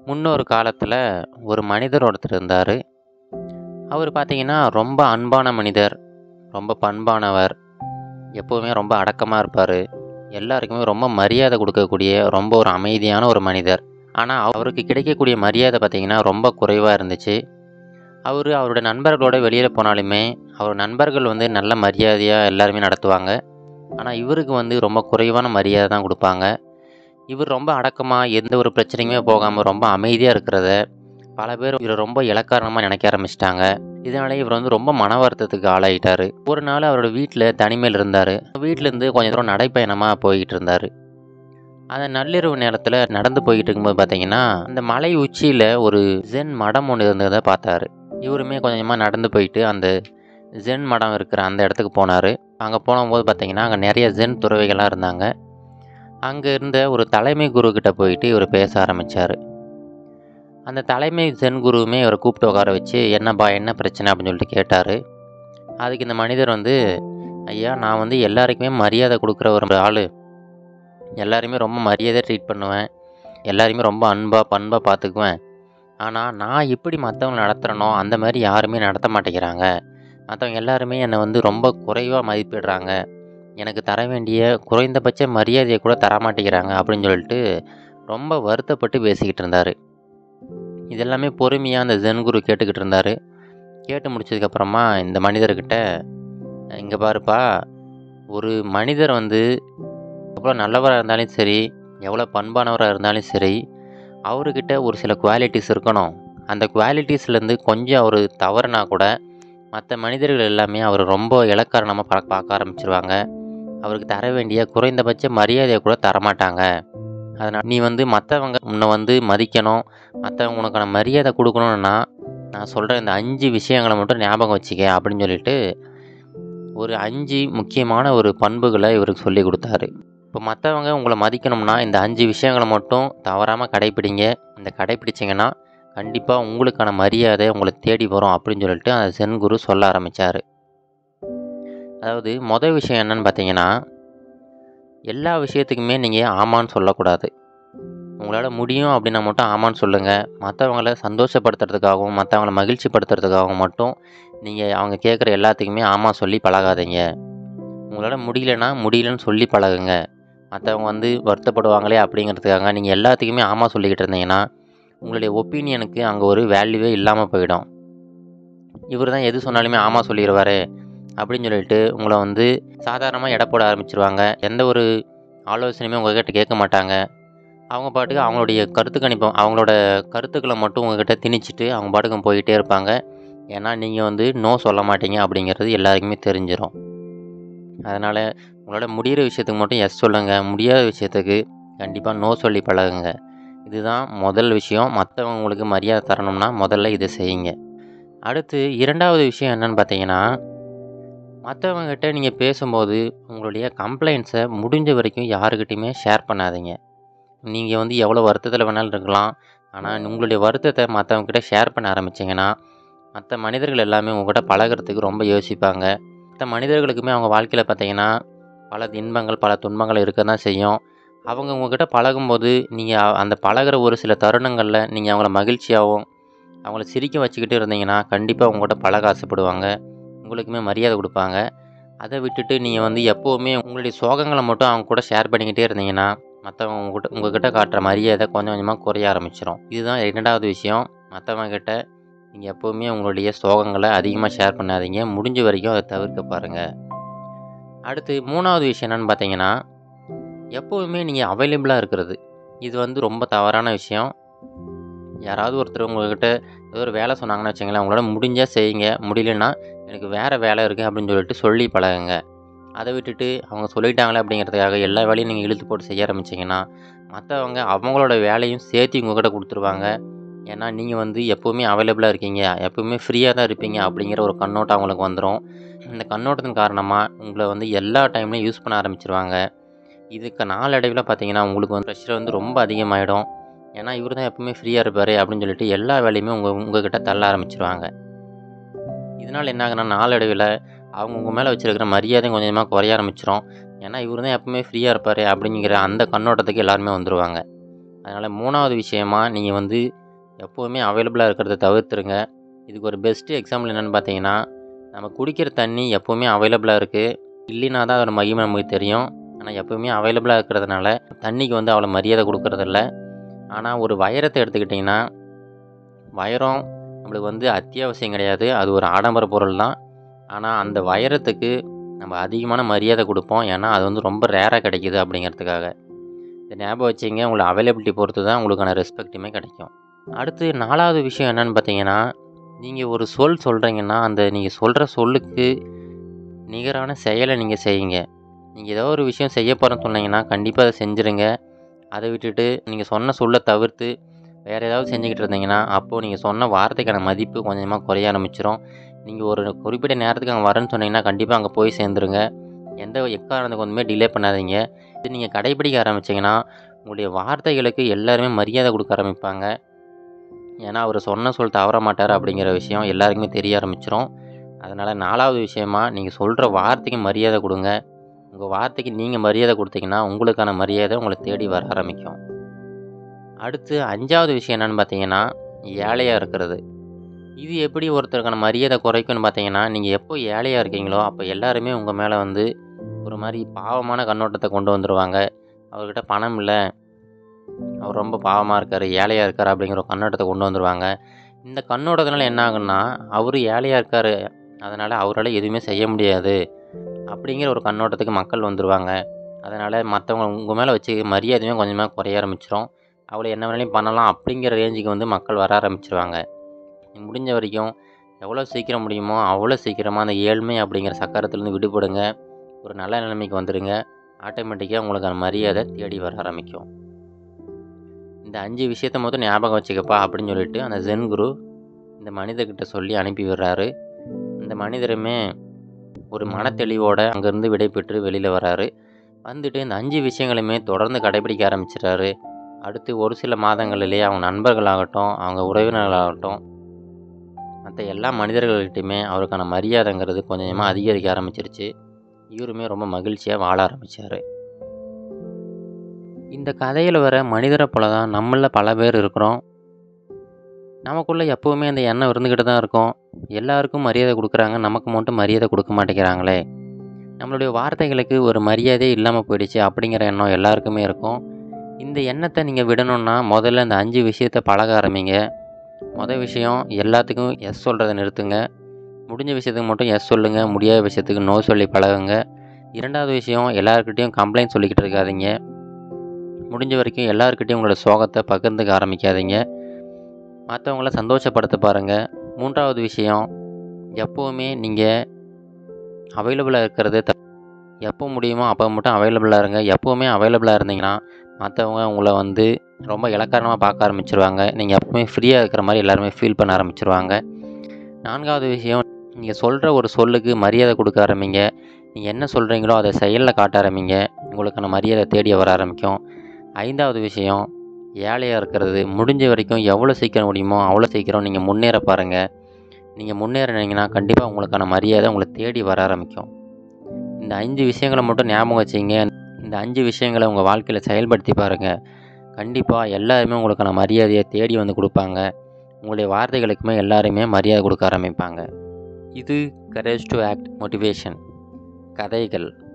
முன்னொரு காலத்தில் ஒரு மனிதர் ஒருத்தர் இருந்தார் அவர் பார்த்தீங்கன்னா ரொம்ப அன்பான மனிதர் ரொம்ப பண்பானவர் எப்போவுமே ரொம்ப அடக்கமாக இருப்பார் எல்லாருக்குமே ரொம்ப மரியாதை கொடுக்கக்கூடிய ரொம்ப ஒரு அமைதியான ஒரு மனிதர் ஆனால் அவருக்கு கிடைக்கக்கூடிய மரியாதை பார்த்தீங்கன்னா ரொம்ப குறைவாக இருந்துச்சு அவர் அவரோட நண்பர்களோட வெளியில் போனாலுமே அவர் நண்பர்கள் வந்து நல்ல மரியாதையாக எல்லாருமே நடத்துவாங்க ஆனால் இவருக்கு வந்து ரொம்ப குறைவான மரியாதை தான் கொடுப்பாங்க இவர் ரொம்ப அடக்கமாக எந்த ஒரு பிரச்சனையுமே போகாமல் ரொம்ப அமைதியாக இருக்கிறத பல பேர் இவரை ரொம்ப இலக்காரணமாக நினைக்க ஆரம்பிச்சிட்டாங்க இதனால இவர் வந்து ரொம்ப மன வருத்தத்துக்கு ஆளாயிட்டார் ஒரு நாள் அவரோட வீட்டில் தனிமையில் இருந்தார் வீட்டிலேருந்து கொஞ்சம் தூரம் நடைப்பயணமாக போய்கிட்டு இருந்தார் அந்த நள்ளிரவு நேரத்தில் நடந்து போய்கிட்டு இருக்கும்போது பார்த்தீங்கன்னா அந்த மலை உச்சியில் ஒரு ஜென் மடம் ஒன்று இருந்ததை பார்த்தாரு இவருமே கொஞ்சமாக நடந்து போயிட்டு அந்த ஜென் மடம் இருக்கிற அந்த இடத்துக்கு போனார் அங்கே போகும்போது பார்த்தீங்கன்னா அங்கே நிறைய ஜென் துறவிகளாக இருந்தாங்க அங்கே இருந்த ஒரு தலைமை குரு கிட்ட போயிட்டு இவர் பேச ஆரம்பித்தார் அந்த தலைமை ஜென் குருவுமே இவரை கூப்பிட்டு உட்கார வச்சு என்னப்பா என்ன பிரச்சனை அப்படின்னு சொல்லிட்டு கேட்டார் அதுக்கு இந்த மனிதர் வந்து ஐயா நான் வந்து எல்லாருக்குமே மரியாதை கொடுக்குற ஒரு ஆள் எல்லாருமே ரொம்ப மரியாதை ட்ரீட் பண்ணுவேன் எல்லாருமே ரொம்ப அன்பாக பண்பாக பார்த்துக்குவேன் ஆனால் நான் எப்படி மற்றவங்க நடத்துகிறனோ அந்த மாதிரி யாருமே நடத்த மாட்டேங்கிறாங்க மற்றவங்க எல்லாருமே என்னை வந்து ரொம்ப குறைவாக மதிப்பிடுறாங்க எனக்கு தர வேண்டிய குறைந்தபட்ச மரியாதையை கூட தர மாட்டேங்கிறாங்க அப்படின்னு சொல்லிட்டு ரொம்ப வருத்தப்பட்டு பேசிக்கிட்டு இருந்தார் இதெல்லாமே பொறுமையாக அந்த ஜென் குரு கேட்டுக்கிட்டு இருந்தார் கேட்டு முடிச்சதுக்கப்புறமா இந்த மனிதர்கிட்ட இங்கே பாருப்பா ஒரு மனிதர் வந்து எவ்வளோ நல்லவராக இருந்தாலும் சரி எவ்வளோ பண்பானவராக இருந்தாலும் சரி அவர்கிட்ட ஒரு சில குவாலிட்டிஸ் இருக்கணும் அந்த குவாலிட்டிஸ்லேருந்து கொஞ்சம் அவர் தவறுனா கூட மற்ற மனிதர்கள் எல்லாமே அவர் ரொம்ப இலக்காரணமாக பார்க்க பார்க்க ஆரம்பிச்சிருவாங்க அவருக்கு தர வேண்டிய குறைந்தபட்ச மரியாதையை கூட தரமாட்டாங்க அதனால் நீ வந்து மற்றவங்க உன்னை வந்து மதிக்கணும் மற்றவங்க உனக்கான மரியாதை கொடுக்கணுன்னா நான் சொல்கிற இந்த அஞ்சு விஷயங்களை மட்டும் ஞாபகம் வச்சுக்க அப்படின்னு சொல்லிட்டு ஒரு அஞ்சு முக்கியமான ஒரு பண்புகளை இவருக்கு சொல்லி கொடுத்தாரு இப்போ மற்றவங்க உங்களை மதிக்கணும்னா இந்த அஞ்சு விஷயங்களை மட்டும் தவறாமல் கடைப்பிடிங்க இந்த கடைப்பிடிச்சிங்கன்னா கண்டிப்பாக உங்களுக்கான மரியாதை உங்களை தேடி வரும் அப்படின்னு சொல்லிட்டு அந்த சென் குரு சொல்ல ஆரம்பித்தார் அதாவது மொதல் விஷயம் என்னன்னு பார்த்தீங்கன்னா எல்லா விஷயத்துக்குமே நீங்கள் ஆமான்னு சொல்லக்கூடாது உங்களால் முடியும் அப்படின்னா மட்டும் ஆமான்னு சொல்லுங்கள் மற்றவங்கள சந்தோஷப்படுத்துறதுக்காகவும் மற்றவங்கள மகிழ்ச்சிப்படுத்துறதுக்காகவும் மட்டும் நீங்கள் அவங்க கேட்குற எல்லாத்துக்குமே ஆமாம் சொல்லி பழகாதீங்க உங்களால் முடியலன்னா முடியலன்னு சொல்லி பழகுங்க மற்றவங்க வந்து வருத்தப்படுவாங்களே அப்படிங்கிறதுக்காக நீங்கள் எல்லாத்துக்குமே ஆமாம் சொல்லிக்கிட்டு இருந்தீங்கன்னா உங்களுடைய ஒப்பீனியனுக்கு அங்கே ஒரு வேல்யூவே இல்லாமல் போயிடும் இவர் தான் எது சொன்னாலுமே ஆமாம் சொல்லிடுவார் அப்படின்னு சொல்லிட்டு உங்களை வந்து சாதாரணமாக எடை போட ஆரம்பிச்சிருவாங்க எந்த ஒரு ஆலோசனையுமே உங்ககிட்ட கேட்க மாட்டாங்க அவங்க பாட்டுக்கு அவங்களுடைய கருத்து கணிப்பம் அவங்களோட கருத்துக்களை மட்டும் உங்ககிட்ட திணிச்சிட்டு அவங்க பாட்டுக்கு போயிட்டே இருப்பாங்க ஏன்னா நீங்கள் வந்து நோ சொல்ல மாட்டீங்க அப்படிங்கிறது எல்லாருக்குமே தெரிஞ்சிடும் அதனால் உங்களால் முடிகிற விஷயத்துக்கு மட்டும் எஸ் சொல்லுங்கள் முடியாத விஷயத்துக்கு கண்டிப்பாக நோ சொல்லி பழகுங்க இதுதான் முதல் விஷயம் மற்றவங்க உங்களுக்கு மரியாதை தரணும்னா முதல்ல இதை செய்யுங்க அடுத்து இரண்டாவது விஷயம் என்னன்னு பார்த்தீங்கன்னா மற்றவங்ககிட்ட நீங்கள் பேசும்போது உங்களுடைய கம்ப்ளைண்ட்ஸை முடிஞ்ச வரைக்கும் யாருக்கிட்டையுமே ஷேர் பண்ணாதீங்க நீங்கள் வந்து எவ்வளோ வருத்தத்தில் வேணாலும் இருக்கலாம் ஆனால் உங்களுடைய வருத்தத்தை மற்றவங்ககிட்ட ஷேர் பண்ண ஆரம்பிச்சிங்கன்னா மற்ற மனிதர்கள் எல்லாமே உங்கள்கிட்ட பழகிறதுக்கு ரொம்ப யோசிப்பாங்க மற்ற மனிதர்களுக்குமே அவங்க வாழ்க்கையில் பார்த்தீங்கன்னா பல இன்பங்கள் பல துன்பங்கள் இருக்க தான் செய்யும் அவங்க உங்ககிட்ட பழகும்போது நீங்கள் அந்த பழகுற ஒரு சில தருணங்களில் நீங்கள் அவங்கள மகிழ்ச்சியாகவும் அவங்கள சிரிக்க வச்சுக்கிட்டு இருந்தீங்கன்னா கண்டிப்பாக உங்கள்கிட்ட பழக ஆசைப்படுவாங்க உங்களுக்குமே மரியாதை கொடுப்பாங்க அதை விட்டுட்டு நீங்கள் வந்து எப்போவுமே உங்களுடைய சோகங்களை மட்டும் அவங்க கூட ஷேர் பண்ணிக்கிட்டே இருந்தீங்கன்னா மற்றவங்க உங்ககிட்ட உங்ககிட்ட காட்டுற மரியாதை கொஞ்சம் கொஞ்சமாக குறைய ஆரம்பிச்சிடும் இதுதான் இரண்டாவது விஷயம் மற்றவங்க கிட்ட நீங்கள் எப்போவுமே உங்களுடைய சோகங்களை அதிகமாக ஷேர் பண்ணாதீங்க முடிஞ்ச வரைக்கும் அதை தவிர்க்க பாருங்கள் அடுத்து மூணாவது விஷயம் என்னென்னு பார்த்தீங்கன்னா எப்போவுமே நீங்கள் அவைலபிளாக இருக்கிறது இது வந்து ரொம்ப தவறான விஷயம் யாராவது ஒருத்தர் உங்கள்கிட்ட ஏதோ ஒரு வேலை சொன்னாங்கன்னு வச்சுங்களேன் உங்களால முடிஞ்சால் செய்யுங்க முடியலன்னா எனக்கு வேறு வேலை இருக்குது அப்படின்னு சொல்லிட்டு சொல்லி பழகுங்க அதை விட்டுட்டு அவங்க சொல்லிட்டாங்களே அப்படிங்கிறதுக்காக எல்லா வேலையும் நீங்கள் இழுத்து போட்டு செய்ய ஆரம்பிச்சிங்கன்னா மற்றவங்க அவங்களோட வேலையும் சேர்த்து உங்ககிட்ட கொடுத்துருவாங்க ஏன்னா நீங்கள் வந்து எப்போவுமே அவைலபிளாக இருக்கீங்க எப்போவுமே ஃப்ரீயாக தான் இருப்பீங்க அப்படிங்கிற ஒரு கண்ணோட்டம் அவங்களுக்கு வந்துடும் இந்த கண்ணோட்டத்தின் காரணமாக உங்களை வந்து எல்லா டைம்லையும் யூஸ் பண்ண ஆரம்பிச்சிருவாங்க இதுக்கு நாளடைவில் பார்த்தீங்கன்னா உங்களுக்கு வந்து ப்ரெஷர் வந்து ரொம்ப அதிகமாகிடும் ஏன்னா இவர் தான் எப்பவுமே ஃப்ரீயாக இருப்பார் அப்படின்னு சொல்லிட்டு எல்லா வேலையுமே உங்கள் உங்ககிட்ட தள்ள ஆரம்பிச்சிருவாங்க இதனால் என்ன ஆகுனா நாளடைவில் அவங்க உங்கள் மேலே வச்சுருக்கிற மரியாதையும் கொஞ்சமாக குறைய ஆரம்பிச்சிடும் ஏன்னா இவர் தான் எப்பவுமே ஃப்ரீயாக இருப்பார் அப்படிங்கிற அந்த கண்ணோட்டத்துக்கு எல்லாருமே வந்துடுவாங்க அதனால் மூணாவது விஷயமா நீங்கள் வந்து எப்போவுமே அவைலபிளாக இருக்கிறத தவிர்த்துருங்க இதுக்கு ஒரு பெஸ்ட்டு எக்ஸாம்பிள் என்னென்னு பார்த்தீங்கன்னா நம்ம குடிக்கிற தண்ணி எப்போவுமே அவைலபிளாக இருக்குது இல்லைனா தான் அதோட மகிமை நமக்கு தெரியும் ஆனால் எப்போவுமே அவைலபிளாக இருக்கிறதுனால தண்ணிக்கு வந்து அவ்வளோ மரியாதை கொடுக்கறதில்ல ஆனால் ஒரு வைரத்தை எடுத்துக்கிட்டிங்கன்னா வைரம் நம்மளுக்கு வந்து அத்தியாவசியம் கிடையாது அது ஒரு ஆடம்பர பொருள் தான் ஆனால் அந்த வைரத்துக்கு நம்ம அதிகமான மரியாதை கொடுப்போம் ஏன்னா அது வந்து ரொம்ப ரேராக கிடைக்கிது அப்படிங்கிறதுக்காக இந்த ஞாபகம் வச்சிங்க உங்களை அவைலபிலிட்டி பொறுத்து தான் உங்களுக்கான ரெஸ்பெக்ட்டுமே கிடைக்கும் அடுத்து நாலாவது விஷயம் என்னென்னு பார்த்தீங்கன்னா நீங்கள் ஒரு சொல் சொல்கிறீங்கன்னா அந்த நீங்கள் சொல்கிற சொல்லுக்கு நிகரான செயலை நீங்கள் செய்யுங்க நீங்கள் ஏதோ ஒரு விஷயம் செய்ய போகிறேன்னு சொன்னீங்கன்னா கண்டிப்பாக அதை செஞ்சுருங்க அதை விட்டுட்டு நீங்கள் சொன்ன சொல்லை தவிர்த்து வேறு ஏதாவது செஞ்சுக்கிட்டு இருந்தீங்கன்னா அப்போது நீங்கள் சொன்ன வார்த்தைக்கான மதிப்பு கொஞ்சமாக குறைய ஆரம்பிச்சிடும் நீங்கள் ஒரு குறிப்பிட்ட நேரத்துக்கு அங்கே வரேன்னு சொன்னீங்கன்னா கண்டிப்பாக அங்கே போய் சேர்ந்துருங்க எந்த எக்காரணத்துக்கு ஒன்றுமே டிலே பண்ணாதீங்க இது நீங்கள் கடைப்பிடிக்க ஆரம்பிச்சிங்கன்னா உங்களுடைய வார்த்தைகளுக்கு எல்லாருமே மரியாதை கொடுக்க ஆரம்பிப்பாங்க ஏன்னா அவர் சொன்ன சொல் தவற மாட்டார் அப்படிங்கிற விஷயம் எல்லாருக்குமே தெரிய ஆரம்பிச்சிடும் அதனால் நாலாவது விஷயமா நீங்கள் சொல்கிற வார்த்தைக்கு மரியாதை கொடுங்க உங்கள் வார்த்தைக்கு நீங்கள் மரியாதை கொடுத்தீங்கன்னா உங்களுக்கான மரியாதை உங்களை தேடி வர ஆரம்பிக்கும் அடுத்து அஞ்சாவது விஷயம் என்னென்னு பார்த்தீங்கன்னா ஏழையாக இருக்கிறது இது எப்படி ஒருத்தருக்கான மரியாதை குறைக்கும்னு பார்த்தீங்கன்னா நீங்கள் எப்போ ஏழையாக இருக்கீங்களோ அப்போ எல்லாருமே உங்கள் மேலே வந்து ஒரு மாதிரி பாவமான கண்ணோட்டத்தை கொண்டு வந்துடுவாங்க அவர்கிட்ட பணம் இல்லை அவர் ரொம்ப பாவமாக இருக்கார் ஏழையாக இருக்கார் அப்படிங்கிற ஒரு கண்ணோட்டத்தை கொண்டு வந்துடுவாங்க இந்த கண்ணோட்டத்தினால என்ன ஆகுன்னா அவர் ஏழையாக இருக்கார் அதனால் அவரால் எதுவுமே செய்ய முடியாது அப்படிங்கிற ஒரு கண்ணோட்டத்துக்கு மக்கள் வந்துடுவாங்க அதனால் மற்றவங்க உங்கள் மேலே வச்சு மரியாதையும் கொஞ்சமாக குறைய ஆரம்பிச்சிடும் அவளை என்ன வேணாலும் பண்ணலாம் அப்படிங்கிற ரேஞ்சுக்கு வந்து மக்கள் வர ஆரம்பிச்சிருவாங்க முடிஞ்ச வரைக்கும் எவ்வளோ சீக்கிரம் முடியுமோ அவ்வளோ சீக்கிரமாக அந்த ஏழ்மை அப்படிங்கிற சக்கரத்துலேருந்து விடுபடுங்க ஒரு நல்ல நிலைமைக்கு வந்துடுங்க ஆட்டோமேட்டிக்காக உங்களுக்கு அந்த மரியாதை தேடி வர ஆரம்பிக்கும் இந்த அஞ்சு விஷயத்த மொத்தம் ஞாபகம் வச்சுக்கப்பா அப்படின்னு சொல்லிட்டு அந்த ஜென் குரு இந்த மனிதர்கிட்ட சொல்லி அனுப்பி விடுறாரு இந்த மனிதருமே ஒரு மனத்தெளிவோடு அங்கேருந்து விடை பெற்று வெளியில் வராரு வந்துட்டு இந்த அஞ்சு விஷயங்களுமே தொடர்ந்து கடைபிடிக்க ஆரம்பிச்சிட்டாரு அடுத்து ஒரு சில மாதங்களிலே அவங்க நண்பர்களாகட்டும் அவங்க உறவினர்களாகட்டும் மற்ற எல்லா மனிதர்கள்கிட்டையுமே அவருக்கான மரியாதைங்கிறது கொஞ்சம் கொஞ்சமாக அதிகரிக்க ஆரம்பிச்சிருச்சு இவருமே ரொம்ப மகிழ்ச்சியாக வாழ ஆரம்பித்தார் இந்த கதையில் வர மனிதரை போல தான் நம்மளில் பல பேர் இருக்கிறோம் நமக்குள்ளே எப்போவுமே அந்த எண்ணம் இருந்துக்கிட்டு தான் இருக்கும் எல்லாருக்கும் மரியாதை கொடுக்குறாங்க நமக்கு மட்டும் மரியாதை கொடுக்க மாட்டேங்கிறாங்களே நம்மளுடைய வார்த்தைகளுக்கு ஒரு மரியாதையே இல்லாமல் போயிடுச்சு அப்படிங்கிற எண்ணம் எல்லாருக்குமே இருக்கும் இந்த எண்ணத்தை நீங்கள் விடணுன்னா முதல்ல இந்த அஞ்சு விஷயத்தை பழக ஆரம்பிங்க மொதல் விஷயம் எல்லாத்துக்கும் எஸ் சொல்கிறத நிறுத்துங்க முடிஞ்ச விஷயத்துக்கு மட்டும் எஸ் சொல்லுங்கள் முடியாத விஷயத்துக்கு நோ சொல்லி பழகுங்க இரண்டாவது விஷயம் எல்லாருக்கிட்டேயும் கம்ப்ளைண்ட் சொல்லிக்கிட்டு இருக்காதீங்க முடிஞ்ச வரைக்கும் எல்லாருக்கிட்டையும் உங்களோட சோகத்தை பகிர்ந்துக்க ஆரம்பிக்காதீங்க மற்றவங்கள சந்தோஷப்படுத்த பாருங்கள் மூன்றாவது விஷயம் எப்போவுமே நீங்கள் அவைலபிளாக இருக்கிறது த எப்போ முடியுமோ அப்போ மட்டும் அவைலபிளாக இருங்க எப்போவுமே அவைலபிளாக இருந்தீங்கன்னா மற்றவங்க உங்களை வந்து ரொம்ப இலக்காரமாக பார்க்க ஆரம்பிச்சிருவாங்க நீங்கள் எப்பவுமே ஃப்ரீயாக இருக்கிற மாதிரி எல்லாருமே ஃபீல் பண்ண ஆரம்பிச்சிருவாங்க நான்காவது விஷயம் நீங்கள் சொல்கிற ஒரு சொல்லுக்கு மரியாதை கொடுக்க ஆரம்பிங்க நீங்கள் என்ன சொல்கிறீங்களோ அதை செயலில் காட்ட ஆரம்பிங்க உங்களுக்கான மரியாதை தேடி வர ஆரம்பிக்கும் ஐந்தாவது விஷயம் ஏழையாக இருக்கிறது முடிஞ்ச வரைக்கும் எவ்வளோ சீக்கிரம் முடியுமோ அவ்வளோ சீக்கிரம் நீங்கள் முன்னேற பாருங்கள் நீங்கள் முன்னேறினீங்கன்னா கண்டிப்பாக உங்களுக்கான மரியாதை உங்களை தேடி வர ஆரம்பிக்கும் இந்த அஞ்சு விஷயங்களை மட்டும் ஞாபகம் வச்சிங்க இந்த அஞ்சு விஷயங்களை உங்கள் வாழ்க்கையில் செயல்படுத்தி பாருங்கள் கண்டிப்பாக எல்லாருமே உங்களுக்கான மரியாதையை தேடி வந்து கொடுப்பாங்க உங்களுடைய வார்த்தைகளுக்குமே எல்லாருமே மரியாதை கொடுக்க ஆரம்பிப்பாங்க இது கரேஜ் டு ஆக்ட் மோட்டிவேஷன் கதைகள்